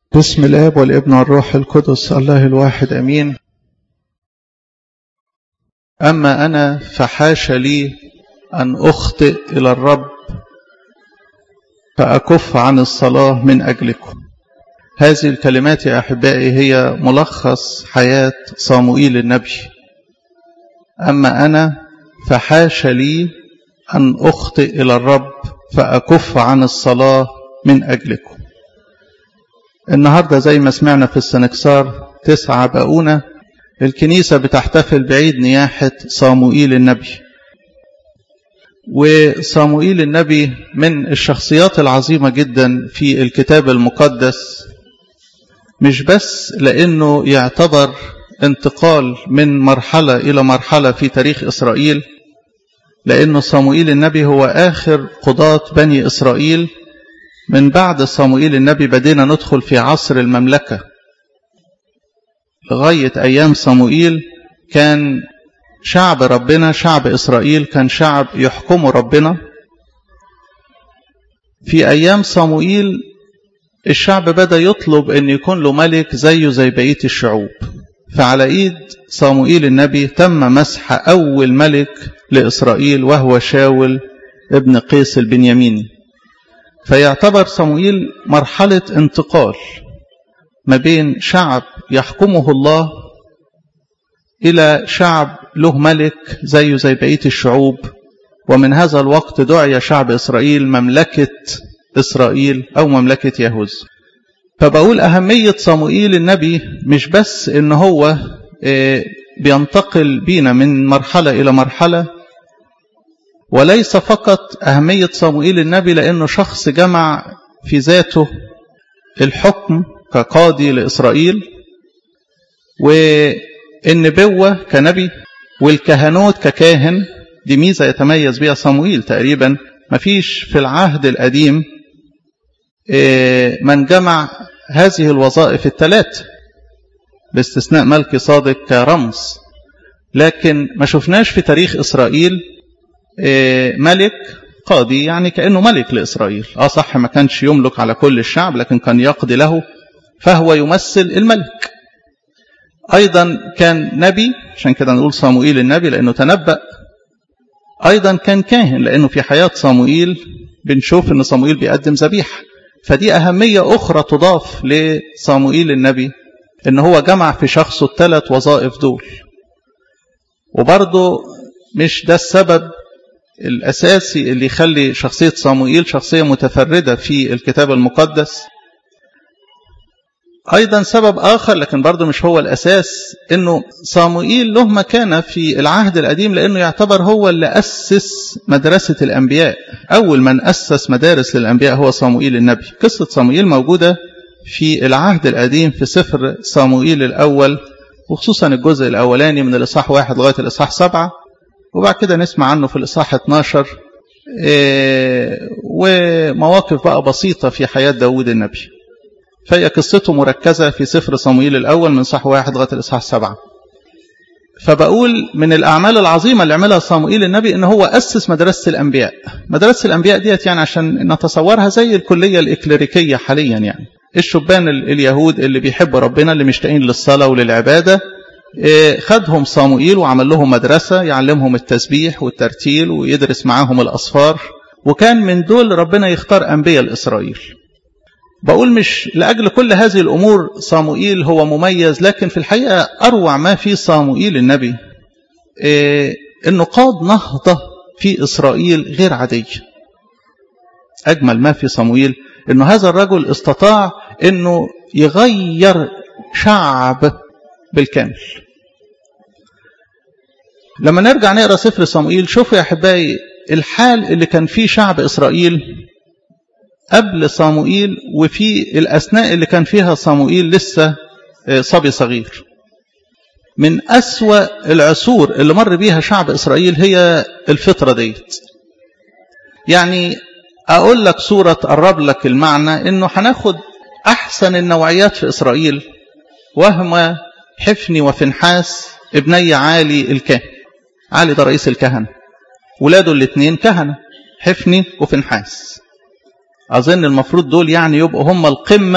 بسم الاب والابن والروح القدس الله الواحد امين اما انا فحاش لي ان اخطئ الى الرب فاكف عن الصلاه من اجلكم هذه الكلمات يا احبائي هي ملخص حياه صاموئيل النبي اما انا فحاش لي ان اخطئ الى الرب فاكف عن الصلاه من اجلكم النهاردة زي ما سمعنا في السنكسار تسعة بقونة الكنيسة بتحتفل بعيد نياحة صاموئيل النبي وصاموئيل النبي من الشخصيات العظيمة جدا في الكتاب المقدس مش بس لأنه يعتبر انتقال من مرحلة إلى مرحلة في تاريخ إسرائيل لأنه صاموئيل النبي هو آخر قضاة بني إسرائيل من بعد صموئيل النبي بدينا ندخل في عصر المملكة لغاية أيام صموئيل كان شعب ربنا شعب إسرائيل كان شعب يحكمه ربنا في أيام صموئيل الشعب بدأ يطلب أن يكون له ملك زيه زي بقية الشعوب فعلى إيد صموئيل النبي تم مسح أول ملك لإسرائيل وهو شاول ابن قيس البنياميني فيعتبر صموئيل مرحلة انتقال ما بين شعب يحكمه الله إلى شعب له ملك زيه زي بقية الشعوب ومن هذا الوقت دعي شعب إسرائيل مملكة إسرائيل أو مملكة يهوذا فبقول أهمية صموئيل النبي مش بس إن هو بينتقل بينا من مرحلة إلى مرحلة وليس فقط أهمية صموئيل النبي لأنه شخص جمع في ذاته الحكم كقاضي لإسرائيل والنبوة كنبي والكهنوت ككاهن دي ميزة يتميز بها صموئيل تقريبا ما فيش في العهد القديم من جمع هذه الوظائف الثلاث باستثناء ملكي صادق كرمز لكن ما شفناش في تاريخ إسرائيل ملك قاضي يعني كأنه ملك لإسرائيل آه صح ما كانش يملك على كل الشعب لكن كان يقضي له فهو يمثل الملك أيضا كان نبي عشان كده نقول صاموئيل النبي لأنه تنبأ أيضا كان كاهن لأنه في حياة صاموئيل بنشوف أن صاموئيل بيقدم ذبيحة فدي أهمية أخرى تضاف لصاموئيل النبي أن هو جمع في شخصه الثلاث وظائف دول وبرضه مش ده السبب الأساسي اللي يخلي شخصية صاموئيل شخصية متفردة في الكتاب المقدس أيضا سبب آخر لكن برضه مش هو الأساس أنه صاموئيل له مكانة في العهد القديم لأنه يعتبر هو اللي أسس مدرسة الأنبياء أول من أسس مدارس للأنبياء هو صاموئيل النبي قصة صاموئيل موجودة في العهد القديم في سفر صاموئيل الأول وخصوصا الجزء الأولاني من الإصحاح واحد لغاية الإصحاح سبعة وبعد كده نسمع عنه في الإصحاح 12 ومواقف بقى بسيطة في حياة داود النبي فهي قصته مركزة في سفر صموئيل الأول من صح واحد لغاية الإصحاح سبعة فبقول من الأعمال العظيمة اللي عملها صموئيل النبي إن هو أسس مدرسة الأنبياء مدرسة الأنبياء ديت يعني عشان نتصورها زي الكلية الإكليريكية حاليا يعني الشبان اليهود اللي بيحبوا ربنا اللي مشتاقين للصلاة وللعبادة خدهم صاموئيل وعمل لهم مدرسة يعلمهم التسبيح والترتيل ويدرس معاهم الأصفار وكان من دول ربنا يختار أنبياء لإسرائيل بقول مش لأجل كل هذه الأمور صاموئيل هو مميز لكن في الحقيقة أروع ما في صاموئيل النبي إنه قاد نهضة في إسرائيل غير عادية أجمل ما في صاموئيل إنه هذا الرجل استطاع إنه يغير شعب بالكامل لما نرجع نقرا سفر صموئيل شوفوا يا احبائي الحال اللي كان فيه شعب اسرائيل قبل صموئيل وفي الاثناء اللي كان فيها صموئيل لسه صبي صغير من أسوأ العصور اللي مر بيها شعب إسرائيل هي الفترة ديت يعني أقول لك صورة تقرب لك المعنى إنه هناخد أحسن النوعيات في إسرائيل وهم حفني وفنحاس ابني عالي الكاهن عالي ده رئيس الكهنة ولاده الاثنين كهنة حفني وفنحاس أظن المفروض دول يعني يبقوا هم القمة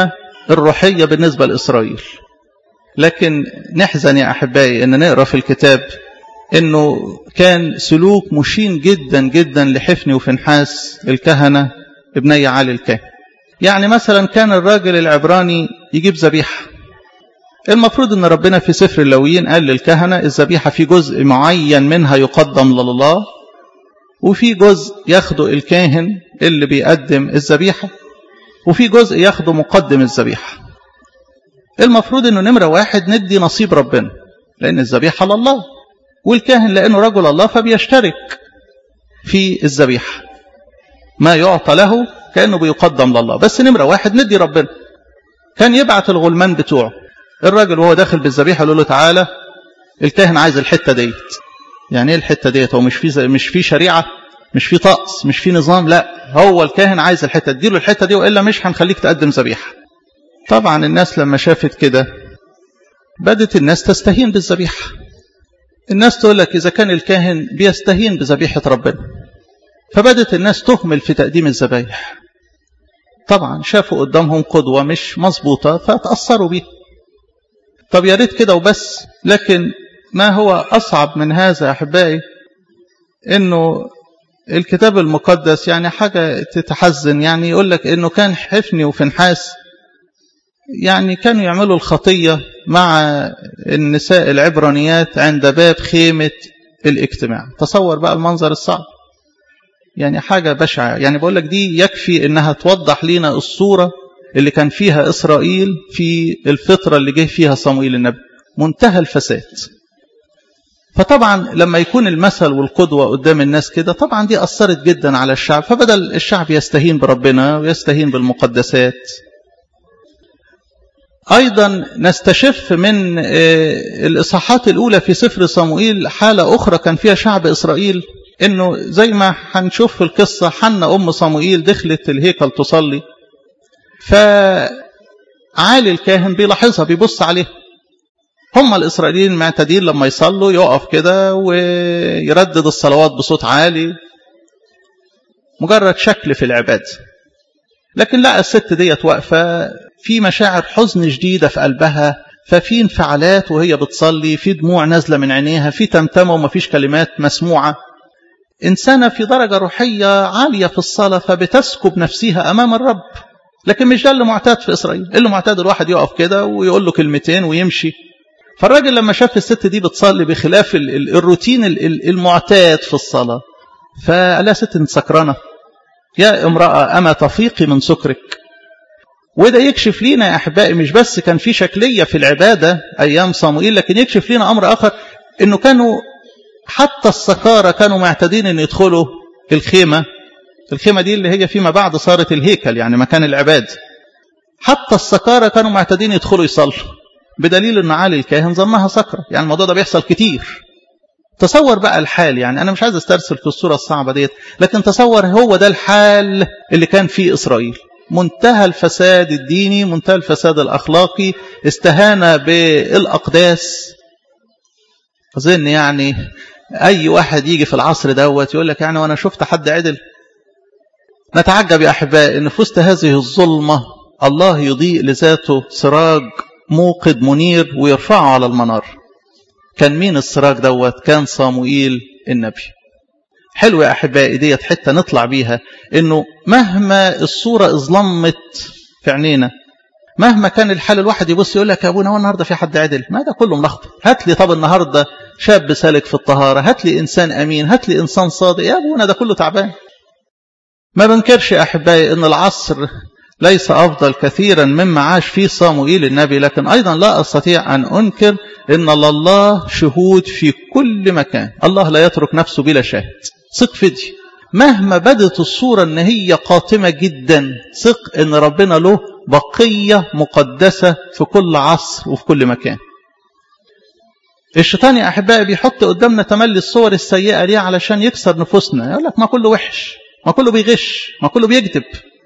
الروحية بالنسبة لإسرائيل لكن نحزن يا أحبائي أن نقرأ في الكتاب أنه كان سلوك مشين جدا جدا لحفني وفنحاس الكهنة ابني علي الكاهن يعني مثلا كان الراجل العبراني يجيب ذبيحة المفروض ان ربنا في سفر اللويين قال للكهنة الذبيحة في جزء معين منها يقدم لله وفي جزء ياخده الكاهن اللي بيقدم الذبيحة وفي جزء ياخده مقدم الذبيحة المفروض انه نمرة واحد ندي نصيب ربنا لان الذبيحة لله والكاهن لانه رجل الله فبيشترك في الذبيحة ما يعطى له كأنه بيقدم لله بس نمرة واحد ندي ربنا كان يبعت الغلمان بتوعه الراجل وهو داخل بالذبيحة يقول له تعالى الكاهن عايز الحتة ديت يعني ايه الحتة ديت هو مش في مش في شريعة مش في طقس مش في نظام لا هو الكاهن عايز الحتة اديله الحتة دي والا مش هنخليك تقدم ذبيحة طبعا الناس لما شافت كده بدت الناس تستهين بالذبيحة الناس تقول لك إذا كان الكاهن بيستهين بذبيحة ربنا فبدت الناس تهمل في تقديم الذبايح طبعا شافوا قدامهم قدوة مش مظبوطة فتأثروا بيه طب يا ريت كده وبس لكن ما هو أصعب من هذا يا أحبائي إنه الكتاب المقدس يعني حاجة تتحزن يعني يقول لك إنه كان حفني وفنحاس يعني كانوا يعملوا الخطية مع النساء العبرانيات عند باب خيمة الاجتماع تصور بقى المنظر الصعب يعني حاجة بشعة يعني بقول لك دي يكفي إنها توضح لنا الصورة اللي كان فيها إسرائيل في الفترة اللي جه فيها صموئيل النبي منتهى الفساد فطبعا لما يكون المثل والقدوة قدام الناس كده طبعا دي أثرت جدا على الشعب فبدل الشعب يستهين بربنا ويستهين بالمقدسات أيضا نستشف من الإصحاحات الأولى في سفر صموئيل حالة أخرى كان فيها شعب إسرائيل إنه زي ما هنشوف في القصة حنا أم صموئيل دخلت الهيكل تصلي فعالي الكاهن بيلاحظها بيبص عليها هم الإسرائيليين معتادين لما يصلوا يقف كده ويردد الصلوات بصوت عالي مجرد شكل في العبادة لكن لا الست ديت واقفة في مشاعر حزن جديدة في قلبها ففي انفعالات وهي بتصلي في دموع نازلة من عينيها في تمتمة ومفيش كلمات مسموعة إنسانة في درجة روحية عالية في الصلاة فبتسكب نفسها أمام الرب لكن مش ده اللي معتاد في إسرائيل اللي معتاد الواحد يقف كده ويقول له كلمتين ويمشي فالراجل لما شاف الست دي بتصلي بخلاف الروتين المعتاد في الصلاة فقال لها ست انت سكرانة يا امرأة أما تفيقي من سكرك وده يكشف لينا يا أحبائي مش بس كان في شكلية في العبادة أيام صموئيل لكن يكشف لينا أمر آخر أنه كانوا حتى السكارة كانوا معتادين أن يدخلوا الخيمة الخيمة دي اللي هي فيما بعد صارت الهيكل يعني مكان العباد حتى السكارة كانوا معتادين يدخلوا يصلوا بدليل أن عالي الكاهن ظنها سكرة يعني الموضوع ده بيحصل كتير تصور بقى الحال يعني أنا مش عايز استرسل في الصورة الصعبة ديت لكن تصور هو ده الحال اللي كان فيه إسرائيل منتهى الفساد الديني منتهى الفساد الأخلاقي استهانة بالأقداس أظن يعني أي واحد يجي في العصر دوت يقول لك يعني وأنا شفت حد عدل نتعجب يا أحبائي أن في وسط هذه الظلمة الله يضيء لذاته سراج موقد منير ويرفعه على المنار كان مين السراج دوت كان صاموئيل النبي حلو يا أحبائي ديت حتة نطلع بيها إنه مهما الصورة اظلمت في عينينا مهما كان الحال الواحد يبص يقول لك يا أبونا هو النهاردة في حد عدل ما ده كله ملخبط هات لي طب النهاردة شاب سالك في الطهارة هات لي إنسان أمين هات لي إنسان صادق يا أبونا ده كله تعبان ما بنكرش يا أحبائي إن العصر ليس أفضل كثيرا مما عاش فيه صاموئيل النبي لكن أيضا لا أستطيع أن أنكر إن الله شهود في كل مكان الله لا يترك نفسه بلا شاهد ثق في دي مهما بدت الصورة ان هي قاتمة جدا ثق ان ربنا له بقية مقدسة في كل عصر وفي كل مكان الشيطان يا أحبائي بيحط قدامنا تملي الصور السيئة ليه علشان يكسر نفوسنا يقول لك ما كله وحش ما كله بيغش ما كله بيكذب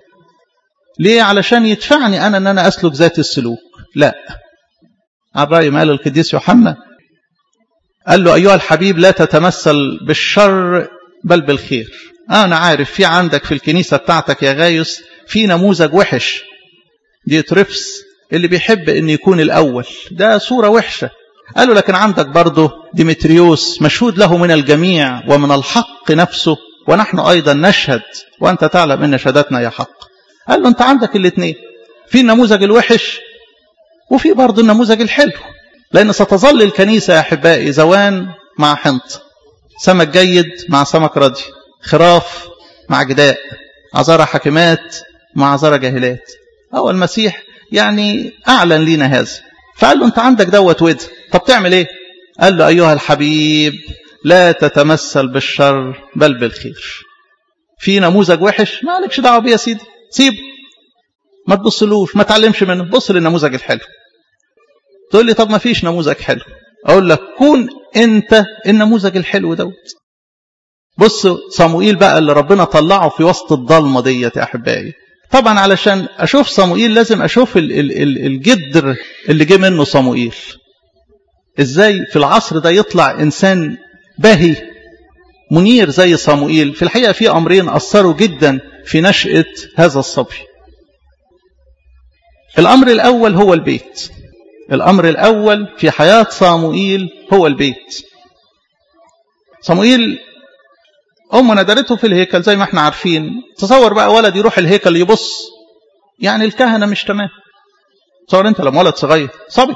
ليه علشان يدفعني أنا أن أنا أسلك ذات السلوك لا عن رأي ما قال القديس يوحنا قال له أيها الحبيب لا تتمثل بالشر بل بالخير أنا عارف في عندك في الكنيسة بتاعتك يا غايس في نموذج وحش ديترفس اللي بيحب ان يكون الاول ده صورة وحشة قالوا لكن عندك برضه ديمتريوس مشهود له من الجميع ومن الحق نفسه ونحن ايضا نشهد وانت تعلم ان شهادتنا يا حق قال له انت عندك الاثنين في النموذج الوحش وفي برضه النموذج الحلو لان ستظل الكنيسة يا احبائي زوان مع حنط سمك جيد مع سمك ردي خراف مع جداء عذارى حكمات مع عذارى جاهلات هو المسيح يعني أعلن لنا هذا فقال له أنت عندك دوت ود طب تعمل إيه قال له أيها الحبيب لا تتمثل بالشر بل بالخير في نموذج وحش ما عليكش دعوه بيه يا سيدي سيبه ما تبصلوش ما تعلمش منه بص للنموذج الحلو تقول لي طب ما فيش نموذج حلو اقول لك كون انت النموذج الحلو دوت بص صموئيل بقى اللي ربنا طلعه في وسط الضلمه ديت يا احبائي طبعا علشان اشوف صموئيل لازم اشوف ال ال ال الجدر اللي جه منه صموئيل ازاي في العصر ده يطلع انسان باهي منير زي صموئيل في الحقيقه في امرين اثروا جدا في نشاه هذا الصبي الامر الاول هو البيت الامر الاول في حياه صموئيل هو البيت صموئيل أمه ندرته في الهيكل زي ما احنا عارفين تصور بقى ولد يروح الهيكل يبص يعني الكهنة مش تمام تصور انت لما ولد صغير صبي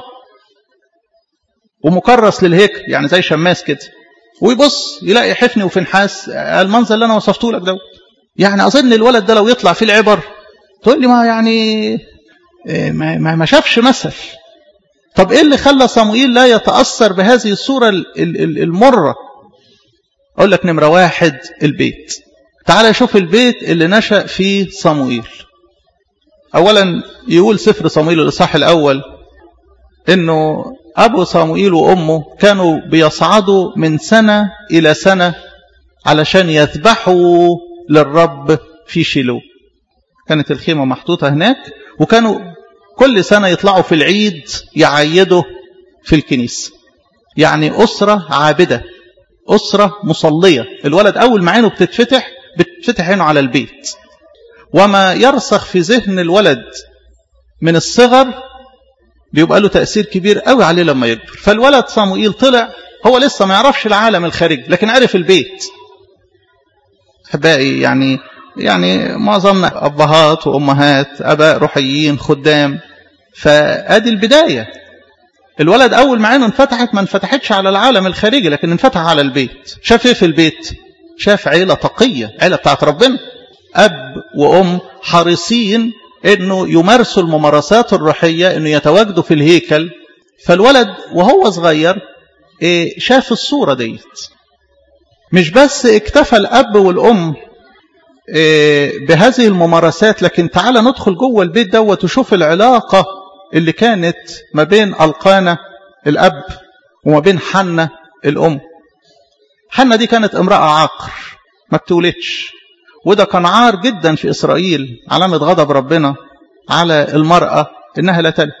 ومكرس للهيكل يعني زي شماس كده ويبص يلاقي حفني وفنحاس المنظر اللي انا وصفته لك ده يعني اظن الولد ده لو يطلع فيه العبر تقول لي ما يعني ما, ما شافش مثل طب ايه اللي خلى صموئيل لا يتاثر بهذه الصوره المره أقول لك نمرة واحد البيت تعال شوف البيت اللي نشأ فيه صموئيل أولا يقول سفر صموئيل الإصحاح الأول إنه أبو صموئيل وأمه كانوا بيصعدوا من سنة إلى سنة علشان يذبحوا للرب في شيلو كانت الخيمة محطوطة هناك وكانوا كل سنة يطلعوا في العيد يعيدوا في الكنيسة يعني أسرة عابدة أسرة مصلية الولد أول ما عينه بتتفتح بتفتح عينه على البيت وما يرسخ في ذهن الولد من الصغر بيبقى له تأثير كبير قوي عليه لما يكبر فالولد صموئيل طلع هو لسه ما يعرفش العالم الخارجي لكن عرف البيت أحبائي يعني يعني معظمنا أبهات وأمهات أباء روحيين خدام فأدي البداية الولد أول ما عينه انفتحت ما انفتحتش على العالم الخارجي لكن انفتح على البيت شاف ايه في البيت شاف عيلة تقية عيلة بتاعت ربنا أب وأم حريصين انه يمارسوا الممارسات الروحية انه يتواجدوا في الهيكل فالولد وهو صغير شاف الصورة ديت مش بس اكتفى الأب والأم بهذه الممارسات لكن تعال ندخل جوه البيت دوت وشوف العلاقة اللي كانت ما بين القانا الأب وما بين حنة الأم حنة دي كانت امرأة عاقر ما بتولدش وده كان عار جدا في إسرائيل علامة غضب ربنا على المرأة إنها لا تلد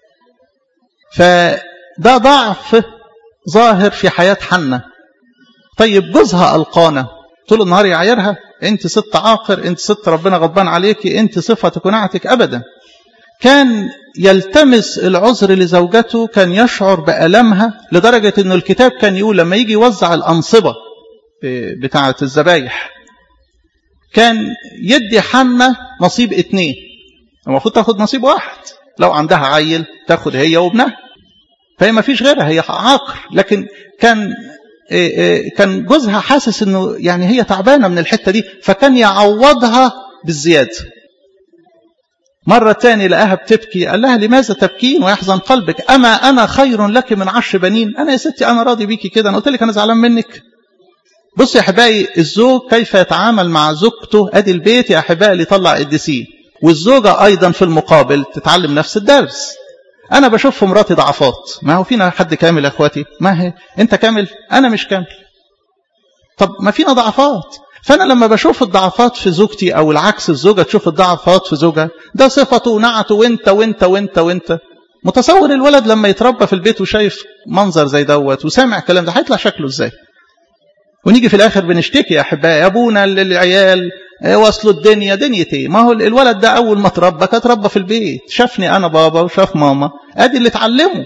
فده ضعف ظاهر في حياة حنة طيب جوزها القانا طول النهار يعايرها انت ست عاقر انت ست ربنا غضبان عليكي انت صفة قناعتك ابدا كان يلتمس العذر لزوجته كان يشعر بألمها لدرجة أنه الكتاب كان يقول لما يجي يوزع الأنصبة بتاعة الذبايح كان يدي حنة نصيب اتنين المفروض تاخد نصيب واحد لو عندها عيل تاخد هي وابنها فهي ما فيش غيرها هي عاقر لكن كان كان جوزها حاسس انه يعني هي تعبانه من الحته دي فكان يعوضها بالزياده مرة تاني لقاها بتبكي قال لها لماذا تبكين ويحزن قلبك أما أنا خير لك من عشر بنين أنا يا ستي أنا راضي بيكي كده أنا قلت لك أنا زعلان منك بص يا أحبائي الزوج كيف يتعامل مع زوجته أدي البيت يا أحبائي اللي يطلع قديسين والزوجة أيضا في المقابل تتعلم نفس الدرس أنا بشوف في مراتي ضعفات ما هو فينا حد كامل يا أخواتي ما هي أنت كامل أنا مش كامل طب ما فينا ضعفات فأنا لما بشوف الضعفات في زوجتي أو العكس الزوجة تشوف الضعفات في زوجها ده صفته ونعته وانت وانت وانت وانت متصور الولد لما يتربى في البيت وشايف منظر زي دوت وسامع الكلام ده هيطلع شكله ازاي ونيجي في الآخر بنشتكي يا أحبائي أبونا للعيال ايه وصلوا الدنيا دنيا ايه ما هو الولد ده اول ما اتربى كان اتربى في البيت شافني انا بابا وشاف ماما ادي اللي اتعلمه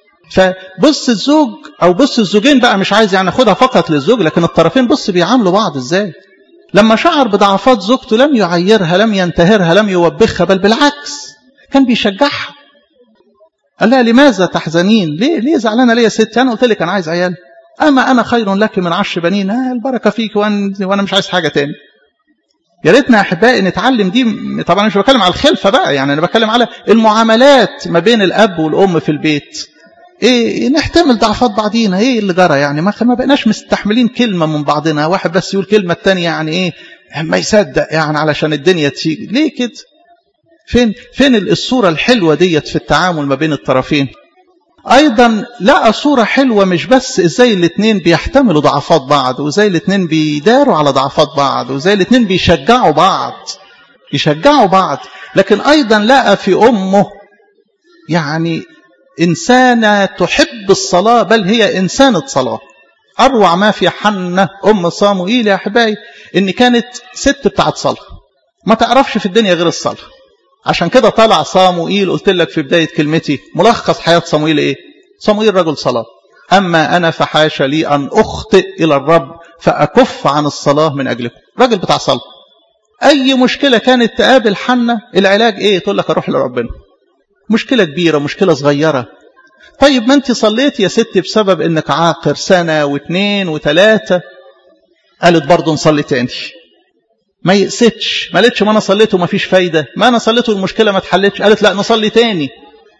فبص الزوج او بص الزوجين بقى مش عايز يعني اخدها فقط للزوج لكن الطرفين بص بيعاملوا بعض ازاي لما شعر بضعفات زوجته لم يعيرها لم ينتهرها لم يوبخها بل بالعكس كان بيشجعها قال لها لماذا تحزنين ليه ليه زعلانه ليه يا ستي انا قلت لك انا عايز عيال اما انا خير لك من عش بنين آه البركه فيك وانا, وأنا مش عايز حاجه تاني يا ريتنا يا احبائي نتعلم دي طبعا مش بتكلم على الخلفه بقى يعني انا بتكلم على المعاملات ما بين الاب والام في البيت ايه نحتمل ضعفات بعضينا ايه اللي جرى يعني ما ما بقناش مستحملين كلمه من بعضنا واحد بس يقول كلمه الثانيه يعني ايه ما يصدق يعني علشان الدنيا تيجي ليه كده فين فين الصوره الحلوه ديت في التعامل ما بين الطرفين ايضا لقى صوره حلوه مش بس ازاي الاثنين بيحتملوا ضعفات بعض وازاي الاثنين بيداروا على ضعفات بعض وازاي الاثنين بيشجعوا بعض يشجعوا بعض لكن ايضا لقى في امه يعني إنسانة تحب الصلاة بل هي إنسانة صلاة أروع ما في حنة أم صاموئيل يا أحبائي إن كانت ست بتاعت صلاة ما تعرفش في الدنيا غير الصلاة عشان كده طلع صاموئيل قلت لك في بداية كلمتي ملخص حياة صاموئيل إيه صاموئيل رجل صلاة أما أنا فحاش لي أن أخطئ إلى الرب فأكف عن الصلاة من أجلكم راجل بتاع صلاة أي مشكلة كانت تقابل حنة العلاج إيه تقول لك أروح لربنا مشكلة كبيرة مشكلة صغيرة طيب ما انت صليت يا ستي بسبب انك عاقر سنة واثنين وثلاثة قالت برضه نصلي تاني ما يقستش ما قالتش ما انا صليت وما فيش فايدة ما انا صليت والمشكلة ما اتحلتش قالت لا نصلي تاني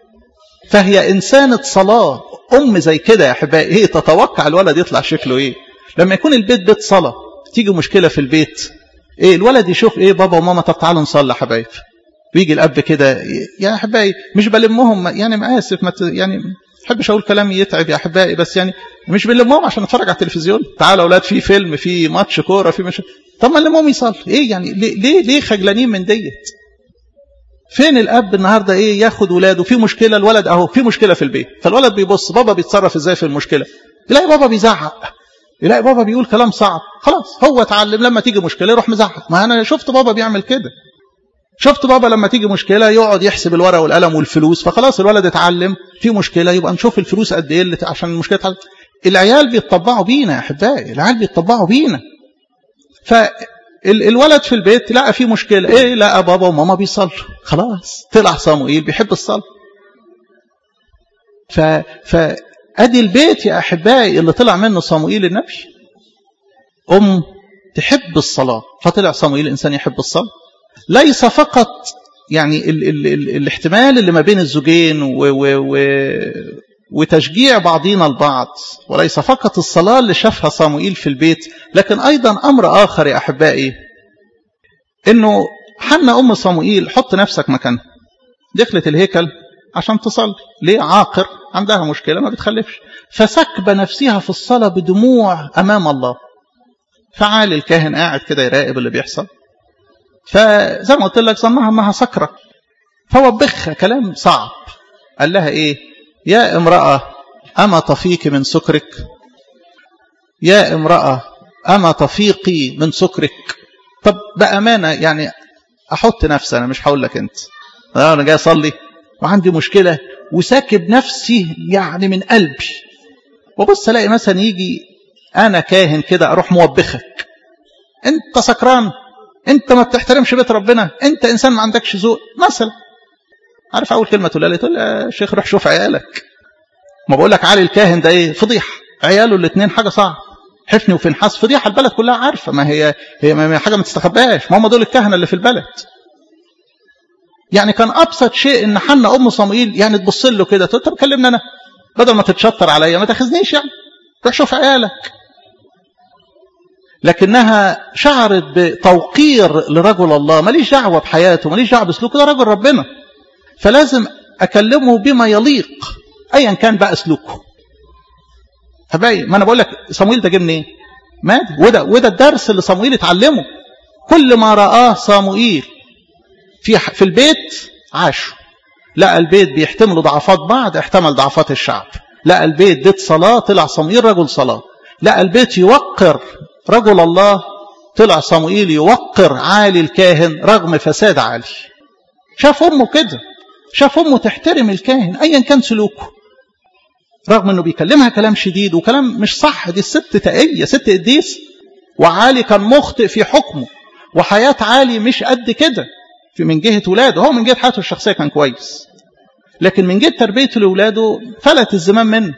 فهي إنسانة صلاة أم زي كده يا أحبائي هي تتوقع الولد يطلع شكله إيه لما يكون البيت بيت صلاة تيجي مشكلة في البيت إيه الولد يشوف إيه بابا وماما طب تعالوا نصلي حبايب ويجي الاب كده يا احبائي مش بلمهم يعني ما اسف ما يعني ما احبش اقول كلام يتعب يا احبائي بس يعني مش بنلمهم عشان نتفرج على التلفزيون تعالوا اولاد في فيلم في ماتش كوره في مش طب ما نلمهم يصلي ايه يعني ليه ليه, ليه خجلانين من ديت فين الاب النهارده ايه ياخد ولاده في مشكله الولد اهو في مشكله في البيت فالولد بيبص بابا بيتصرف ازاي في المشكله يلاقي بابا بيزعق يلاقي بابا بيقول كلام صعب خلاص هو اتعلم لما تيجي مشكله يروح مزعق ما انا شفت بابا بيعمل كده شفت بابا لما تيجي مشكله يقعد يحسب الورقه والقلم والفلوس فخلاص الولد اتعلم في مشكله يبقى نشوف الفلوس قد ايه عشان المشكله تحل. العيال بيتطبعوا بينا يا احبائي العيال بيتطبعوا بينا فالولد في البيت لقى في مشكله ايه لقى بابا وماما بيصلوا خلاص طلع صموئيل بيحب الصلاه ف فادي البيت يا احبائي اللي طلع منه صموئيل النبي ام تحب الصلاه فطلع صموئيل انسان يحب الصلاه ليس فقط يعني ال ال ال الاحتمال اللي ما بين الزوجين و و و وتشجيع بعضنا البعض وليس فقط الصلاة اللي شافها صاموئيل في البيت لكن أيضا أمر آخر يا أحبائي إنه حنا أم صاموئيل حط نفسك مكانها دخلت الهيكل عشان تصلي ليه عاقر عندها مشكلة ما بتخلفش فسكب نفسها في الصلاة بدموع أمام الله فعال الكاهن قاعد كده يراقب اللي بيحصل فزي ما قلت لك ظنها انها سكره فوبخها كلام صعب قال لها ايه يا امراه اما تفيق من سكرك يا امراه اما تفيقي من سكرك طب بامانه يعني احط نفسي انا مش هقول لك انت انا جاي اصلي وعندي مشكله وساكب نفسي يعني من قلبي وبص الاقي مثلا يجي انا كاهن كده اروح موبخك انت سكران انت ما بتحترمش بيت ربنا انت انسان ما عندكش ذوق مثلا عارف اول كلمه تقول لي تقول يا شيخ روح شوف عيالك ما بقول لك علي الكاهن ده ايه فضيح عياله الاثنين حاجه صعبه حفني وفنحاس فضيحه البلد كلها عارفه ما هي هي ما حاجه ما تستخباش ما هم دول الكهنه اللي في البلد يعني كان ابسط شيء ان حنا ام صموئيل يعني تبص له كده تقول طب كلمني انا بدل ما تتشطر عليا ما تاخذنيش يعني روح شوف عيالك لكنها شعرت بتوقير لرجل الله ماليش دعوة بحياته ماليش دعوة بسلوكه ده رجل ربنا فلازم أكلمه بما يليق أيا كان بقى سلوكه حبايبي ما أنا بقول لك صمويل ده جه منين؟ مات وده وده الدرس اللي صمويل اتعلمه كل ما رآه صموئيل في في البيت عاشوا لقى البيت بيحتملوا ضعفات بعض احتمل ضعفات الشعب لقى البيت بيت صلاة طلع صموئيل رجل صلاة لقى البيت يوقر رجل الله طلع صموئيل يوقر عالي الكاهن رغم فساد عالي شاف أمه كده شاف أمه تحترم الكاهن أيا كان سلوكه رغم أنه بيكلمها كلام شديد وكلام مش صح دي الست تقية ست قديس وعالي كان مخطئ في حكمه وحياة عالي مش قد كده في من جهة ولاده هو من جهة حياته الشخصية كان كويس لكن من جهة تربيته لولاده فلت الزمام منه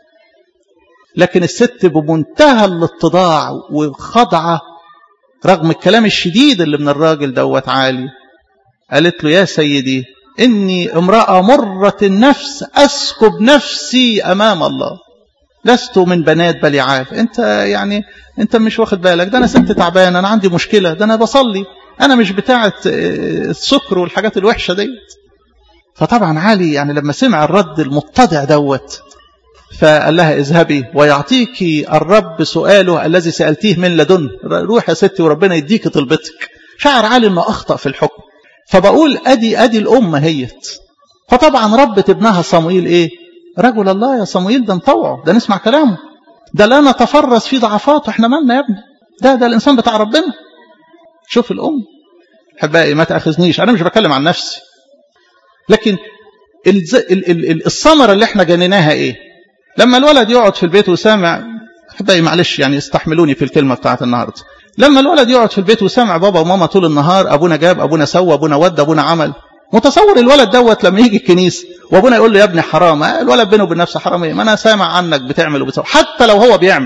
لكن الست بمنتهى الاتضاع وخضعة رغم الكلام الشديد اللي من الراجل دوت عالي قالت له يا سيدي إني امرأة مرة النفس أسكب نفسي أمام الله لست من بنات بليعات انت يعني انت مش واخد بالك ده انا ست تعبان انا عندي مشكلة ده انا بصلي انا مش بتاعة السكر والحاجات الوحشة ديت فطبعا علي يعني لما سمع الرد المتضع دوت فقال لها اذهبي ويعطيك الرب سؤاله الذي سألتيه من لدن روح يا ستي وربنا يديك طلبتك شعر علي انه اخطأ في الحكم فبقول ادي ادي الامه هيت فطبعا ربت ابنها صموئيل ايه رجل الله يا صموئيل ده نطوعه ده نسمع كلامه ده لا نتفرس في ضعفاته احنا مالنا يا ابني ده ده الانسان بتاع ربنا شوف الام احبائي ما تاخذنيش انا مش بتكلم عن نفسي لكن الثمره اللي احنا جنيناها ايه لما الولد يقعد في البيت وسامع احبائي معلش يعني استحملوني في الكلمه بتاعت النهارده لما الولد يقعد في البيت وسامع بابا وماما طول النهار ابونا جاب ابونا سوى ابونا ود ابونا عمل متصور الولد دوت لما يجي الكنيسه وابونا يقول له يا ابني حرام الولد بينه وبين نفسه حرام ايه ما انا سامع عنك بتعمل وبتسوي حتى لو هو بيعمل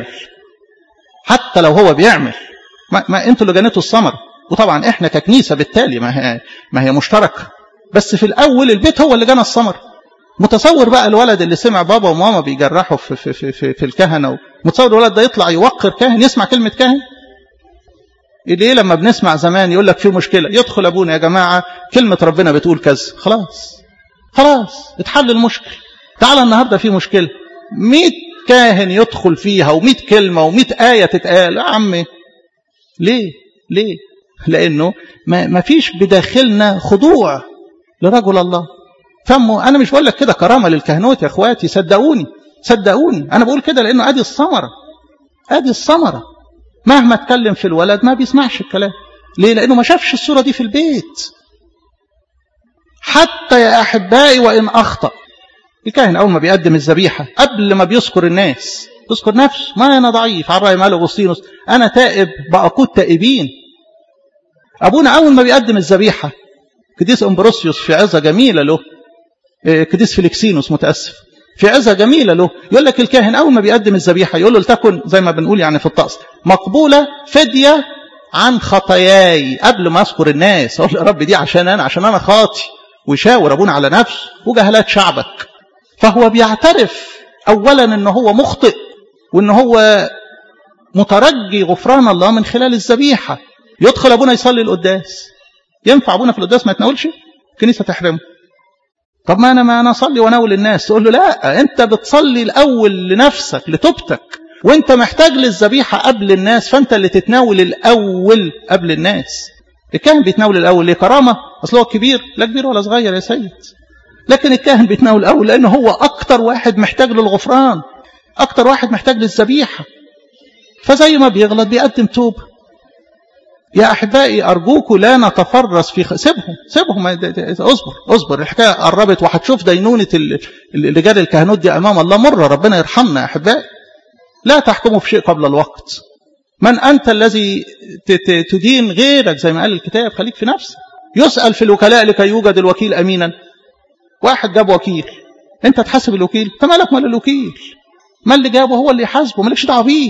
حتى لو هو بيعمل ما, ما انتوا اللي جنيتوا الثمر وطبعا احنا ككنيسه بالتالي ما هي ما هي مشتركه بس في الاول البيت هو اللي جنى الثمر متصور بقى الولد اللي سمع بابا وماما بيجرحوا في, في, في, في, في الكهنه متصور الولد ده يطلع يوقر كاهن يسمع كلمه كاهن ليه لما بنسمع زمان يقول لك في مشكلة يدخل أبونا يا جماعة كلمة ربنا بتقول كذا خلاص خلاص اتحل المشكل تعال النهاردة في مشكلة مئة كاهن يدخل فيها ومئة كلمة ومئة آية تتقال يا عمي ليه ليه لأنه ما, ما فيش بداخلنا خضوع لرجل الله فمه أنا مش بقول لك كده كرامة للكهنوت يا أخواتي صدقوني صدقوني أنا بقول كده لأنه أدي الثمرة أدي الثمرة مهما اتكلم في الولد ما بيسمعش الكلام ليه لانه ما شافش الصوره دي في البيت حتى يا احبائي وان اخطا الكاهن اول ما بيقدم الذبيحه قبل ما بيذكر الناس يذكر نفسه ما انا ضعيف على راي مال اغسطينوس انا تائب باقود تائبين ابونا اول ما بيقدم الذبيحه قديس امبروسيوس في عظه جميله له قديس فيليكسينوس متاسف في عظة جميلة له يقول لك الكاهن أول ما بيقدم الذبيحة يقول له لتكن زي ما بنقول يعني في الطقس مقبولة فدية عن خطاياي قبل ما أذكر الناس أقول يا رب دي عشان أنا عشان أنا خاطي ويشاور أبونا على نفسه وجهلات شعبك فهو بيعترف أولا أنه هو مخطئ وأنه هو مترجي غفران الله من خلال الذبيحة يدخل أبونا يصلي القداس ينفع أبونا في القداس ما يتناولش الكنيسة تحرمه طب ما انا ما انا اصلي واناول الناس تقول له لا انت بتصلي الاول لنفسك لتوبتك وانت محتاج للذبيحه قبل الناس فانت اللي تتناول الاول قبل الناس الكاهن بيتناول الاول ليه كرامه اصل هو كبير لا كبير ولا صغير يا سيد لكن الكاهن بيتناول الاول لانه هو اكتر واحد محتاج للغفران اكتر واحد محتاج للذبيحه فزي ما بيغلط بيقدم توبه يا احبائي ارجوكوا لا نتفرس في خ... سيبهم سيبهم اصبر اصبر الحكايه قربت وهتشوف دينونه رجال الكهنوت دي امام الله مره ربنا يرحمنا يا احبائي لا تحكموا في شيء قبل الوقت من انت الذي تدين غيرك زي ما قال الكتاب خليك في نفسك يسال في الوكلاء لكي يوجد الوكيل امينا واحد جاب وكيل انت تحاسب الوكيل انت مالك مال الوكيل ما اللي جابه هو اللي يحاسبه مالكش دعوه بيه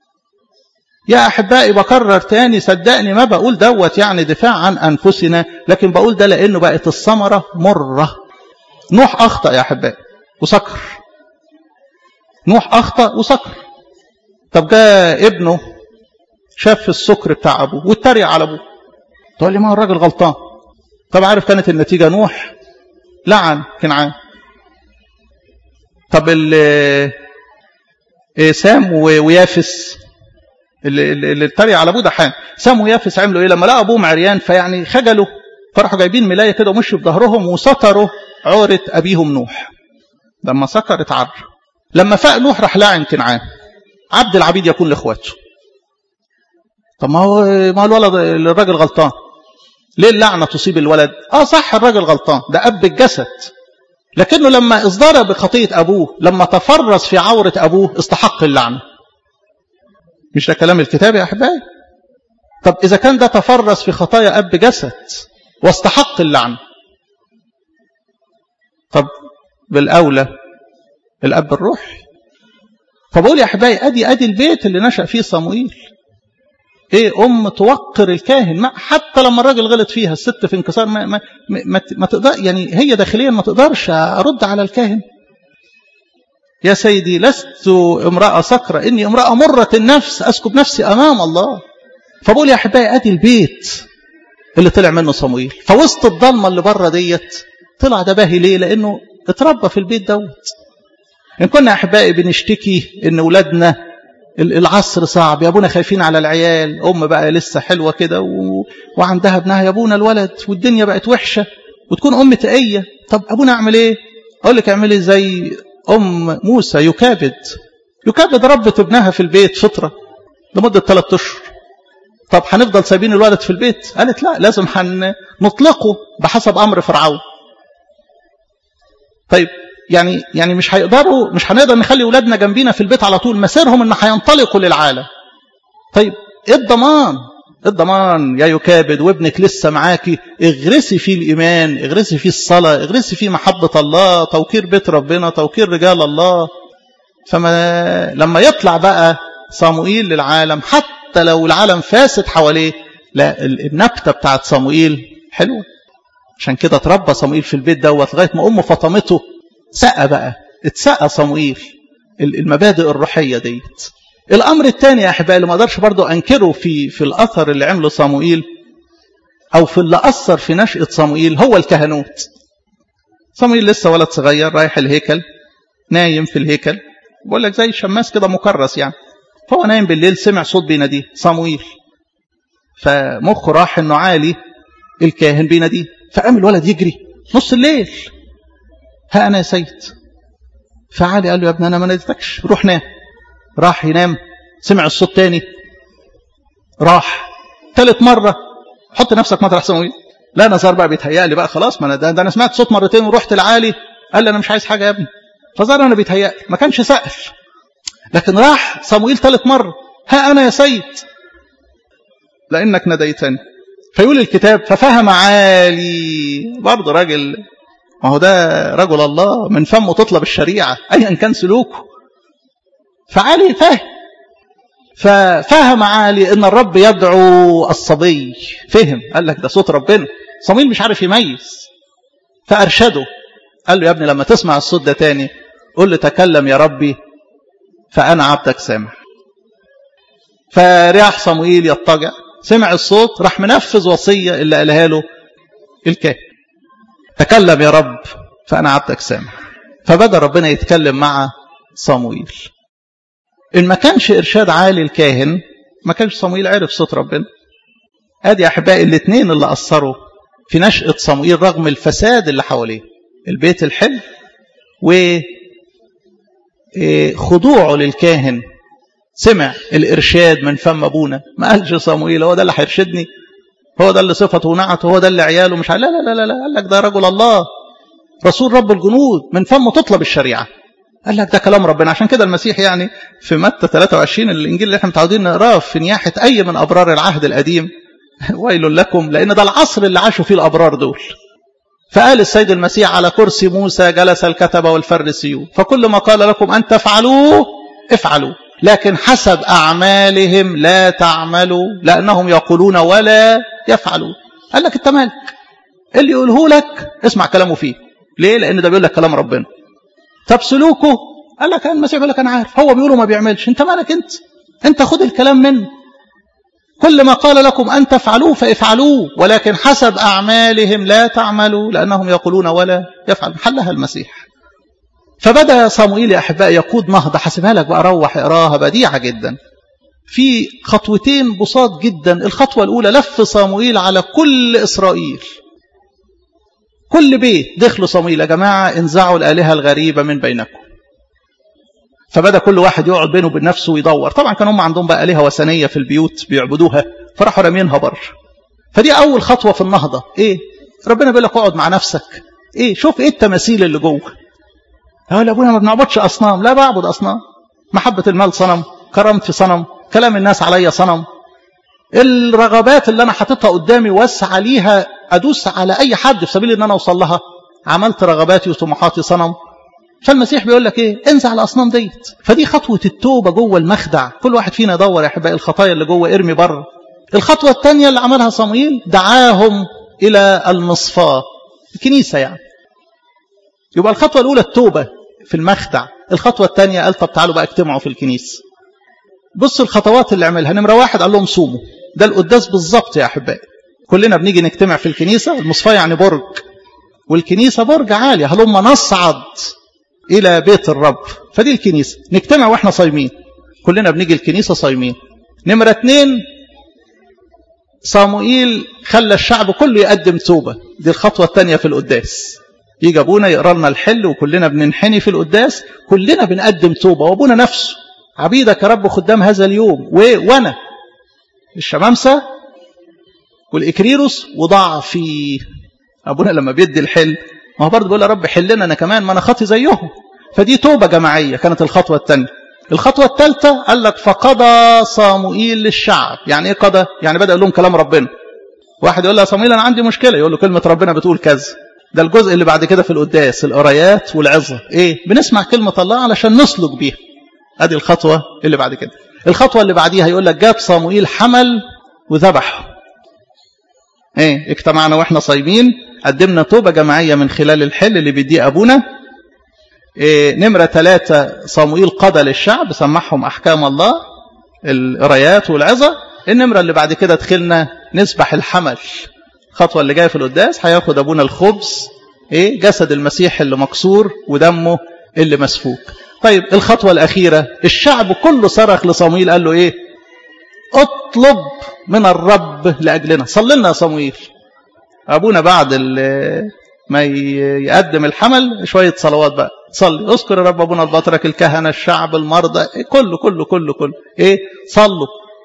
يا أحبائي بكرر تاني صدقني ما بقول دوت يعني دفاع عن أنفسنا لكن بقول ده لأنه بقت الثمرة مرة نوح أخطأ يا أحبائي وسكر نوح أخطأ وسكر طب جاء ابنه شاف السكر بتاع أبوه واتريق على أبوه تقول لي ما هو الراجل غلطان طب عارف كانت النتيجة نوح لعن كنعان طب سام ويافس اللي, اللي اتريق على ابوه ده حام سام ويافس عملوا ايه لما لقوا ابوهم عريان فيعني خجلوا فراحوا جايبين ملايه كده ومشوا بظهرهم وستروا عوره ابيهم نوح لما سكر اتعر لما فاق نوح راح لاعن كنعان عبد العبيد يكون لاخواته طب ما هو ما هو الولد الراجل غلطان ليه اللعنة تصيب الولد اه صح الراجل غلطان ده أب الجسد لكنه لما ازدرى بخطية أبوه لما تفرس في عورة أبوه استحق اللعنة مش ده كلام الكتاب يا أحبائي طب إذا كان ده تفرس في خطايا أب جسد واستحق اللعنة طب بالأولى الأب الروحي فبقول يا أحبائي أدي أدي البيت اللي نشأ فيه صموئيل ايه ام توقر الكاهن ما حتى لما الراجل غلط فيها الست في انكسار ما ما ما, ما تقدر يعني هي داخليا ما تقدرش ارد على الكاهن يا سيدي لست امرأة سكرة إني امرأة مرة النفس أسكب نفسي أمام الله فبقول يا أحبائي أدي البيت اللي طلع منه صمويل فوسط الضلمة اللي بره ديت طلع ده باهي ليه لأنه اتربى في البيت دوت إن كنا أحبائي بنشتكي إن ولادنا العصر صعب يا ابونا خايفين على العيال ام بقى لسه حلوه كده و... وعندها ابنها يا ابونا الولد والدنيا بقت وحشه وتكون ام تقيه طب ابونا اعمل ايه اقول لك اعملي زي ام موسى يكابد يكابد ربت ابنها في البيت فطره لمده ثلاث اشهر طب هنفضل سايبين الولد في البيت قالت لا لازم هنطلقه بحسب امر فرعون طيب يعني يعني مش هيقدروا مش هنقدر نخلي اولادنا جنبينا في البيت على طول مسيرهم ان هينطلقوا للعالم طيب ايه الضمان الضمان يا يكابد وابنك لسه معاكي اغرسي فيه الايمان اغرسي فيه الصلاه اغرسي فيه محبه الله توقير بيت ربنا توقير رجال الله فما لما يطلع بقى صموئيل للعالم حتى لو العالم فاسد حواليه لا النبته بتاعت صموئيل حلوه عشان كده اتربى صموئيل في البيت دوت لغايه ما امه فطمته سقى بقى اتسقى صموئيل المبادئ الروحيه ديت الامر الثاني يا احبائي اللي ما اقدرش برضو انكره في في الاثر اللي عمله صموئيل او في اللي اثر في نشاه صموئيل هو الكهنوت صموئيل لسه ولد صغير رايح الهيكل نايم في الهيكل بقول لك زي شماس كده مكرس يعني فهو نايم بالليل سمع صوت بيناديه صموئيل فمخه راح انه عالي الكاهن بيناديه فقام الولد يجري نص الليل ها أنا يا سيد فعلي قال له يا ابني أنا ما ناديتكش روح نام راح ينام سمع الصوت تاني راح ثالث مرة حط نفسك مطرح صموئيل لا أنا صار بقى بيتهيأ لي بقى خلاص ما أنا ده, ده أنا سمعت صوت مرتين ورحت العالي قال لي أنا مش عايز حاجة يا ابني فصار أنا بيتهيأ ما كانش سأل لكن راح صموئيل ثالث مرة ها أنا يا سيد لأنك ناديتني فيقول الكتاب ففهم عالي برضه راجل ما هو ده رجل الله من فمه تطلب الشريعة أيا كان سلوكه فعلي فهم ففهم عالي ان الرب يدعو الصبي فهم قال لك ده صوت ربنا صميل مش عارف يميز فارشده قال له يا ابني لما تسمع الصوت ده تاني قل له تكلم يا ربي فانا عبدك سامع فريح صموئيل يضطجع سمع الصوت راح منفذ وصيه اللي قالها له الكاهن تكلم يا رب فانا عبدك سامع فبدا ربنا يتكلم مع صموئيل إن ما كانش إرشاد عالي الكاهن ما كانش صموئيل عرف صوت ربنا أدي أحبائي الاثنين اللي أثروا في نشأة صموئيل رغم الفساد اللي حواليه البيت الحلو وخضوعه للكاهن سمع الإرشاد من فم أبونا ما قالش صموئيل هو ده اللي هيرشدني هو ده اللي صفته ونعته هو ده اللي عياله مش لا لا لا لا قال لك ده رجل الله رسول رب الجنود من فمه تطلب الشريعه قال لك ده كلام ربنا عشان كده المسيح يعني في متى 23 الانجيل اللي احنا متعودين نقراه في نياحه اي من ابرار العهد القديم ويل لكم لان ده العصر اللي عاشوا فيه الابرار دول فقال السيد المسيح على كرسي موسى جلس الكتبه والفريسيون فكل ما قال لكم ان تفعلوه افعلوا لكن حسب اعمالهم لا تعملوا لانهم يقولون ولا يفعلون قال لك انت مالك اللي يقوله لك اسمع كلامه فيه ليه لان ده بيقول لك كلام ربنا طب سلوكه قال لك المسيح بيقول لك انا عارف هو بيقول ما بيعملش انت مالك انت انت خد الكلام منه كل ما قال لكم ان تفعلوه فافعلوه ولكن حسب اعمالهم لا تعملوا لانهم يقولون ولا يفعل حلها المسيح فبدا صموئيل يا احبائي يقود نهضه حاسبها لك بقى روح اقراها بديعه جدا في خطوتين بساط جدا الخطوه الاولى لف صموئيل على كل اسرائيل كل بيت دخلوا صموئيل يا جماعة انزعوا الآلهة الغريبة من بينكم فبدا كل واحد يقعد بينه وبين نفسه ويدور طبعا كان هم عندهم بقى آلهة وثنية في البيوت بيعبدوها فراحوا رامينها بره فدي اول خطوة في النهضة ايه ربنا بيقول لك اقعد مع نفسك ايه شوف ايه التماثيل اللي جوه اه لا ابونا ما بنعبدش اصنام لا بعبد اصنام محبة المال صنم كرامتي صنم كلام الناس عليا صنم الرغبات اللي انا حاططها قدامي واسعى ليها ادوس على اي حد في سبيل ان انا اوصل لها عملت رغباتي وطموحاتي صنم فالمسيح بيقول لك ايه انزع الاصنام ديت فدي خطوه التوبه جوه المخدع كل واحد فينا يدور يا احبائي الخطايا اللي جوه ارمي بره الخطوه الثانيه اللي عملها صمويل دعاهم الى المصفاه الكنيسه يعني يبقى الخطوه الاولى التوبه في المخدع الخطوه الثانيه قال طب تعالوا بقى اجتمعوا في الكنيسه بصوا الخطوات اللي عملها نمره واحد قال لهم صوموا ده القداس بالظبط يا احبائي كلنا بنيجي نجتمع في الكنيسه المصفاه يعني برج والكنيسه برج عالي هلما نصعد الى بيت الرب فدي الكنيسه نجتمع واحنا صايمين كلنا بنيجي الكنيسه صايمين نمره اتنين صاموئيل خلى الشعب كله يقدم توبه دي الخطوه الثانيه في القداس يجي ابونا يقرا لنا الحل وكلنا بننحني في القداس كلنا بنقدم توبه وابونا نفسه عبيدك يا رب خدام هذا اليوم و... وانا الشمامسه والاكريروس وضعفي ابونا لما بيدي الحل ما هو برضه بيقول يا رب حلنا انا كمان ما انا خاطي زيهم فدي توبه جماعيه كانت الخطوه الثانيه الخطوه الثالثه قال لك فقضى صاموئيل للشعب يعني ايه قضى يعني بدا يقول لهم كلام ربنا واحد يقول له يا صاموئيل انا عندي مشكله يقول له كلمه ربنا بتقول كذا ده الجزء اللي بعد كده في القداس القرايات والعظه ايه بنسمع كلمه الله علشان نسلك بيها ادي الخطوه اللي بعد كده الخطوه اللي بعديها يقول لك جاب صاموئيل حمل وذبح ايه اجتمعنا واحنا صايمين قدمنا توبة جماعية من خلال الحل اللي بيديه أبونا إيه نمرة ثلاثة صموئيل قضى للشعب سمعهم أحكام الله القرايات والعظة النمرة اللي بعد كده دخلنا نسبح الحمل الخطوة اللي جاية في القداس هياخد أبونا الخبز إيه جسد المسيح اللي مكسور ودمه اللي مسفوك طيب الخطوة الأخيرة الشعب كله صرخ لصموئيل قال له إيه اطلب من الرب لأجلنا صلي لنا يا صموئيل أبونا بعد ما يقدم الحمل شوية صلوات بقى صلي اذكر يا رب أبونا البطرك الكهنة الشعب المرضى كله كله كله كله إيه صلوا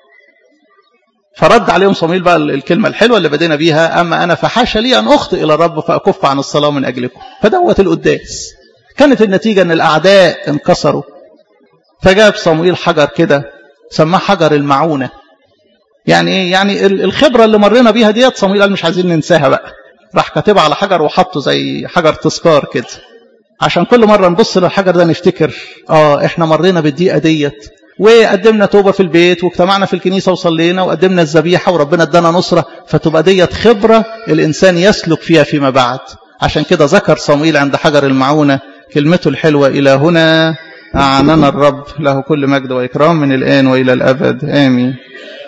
فرد عليهم صمويل بقى الكلمة الحلوة اللي بدينا بيها أما أنا فحاشا لي أن أخطئ إلى الرب فأكف عن الصلاة من أجلكم فدوت القداس كانت النتيجة أن الأعداء انكسروا فجاب صمويل حجر كده سماه حجر المعونة يعني ايه يعني الخبرة اللي مرينا بيها ديت صمويل قال مش عايزين ننساها بقى راح كاتبها على حجر وحطه زي حجر تذكار كده عشان كل مرة نبص للحجر ده نفتكر اه احنا مرينا بالدقيقة ديت وقدمنا توبة في البيت واجتمعنا في الكنيسة وصلينا وقدمنا الذبيحة وربنا ادانا نصرة فتبقى ديت خبرة الإنسان يسلك فيها فيما بعد عشان كده ذكر صمويل عند حجر المعونة كلمته الحلوة إلى هنا أعننا الرب له كل مجد وإكرام من الآن وإلى الأبد آمين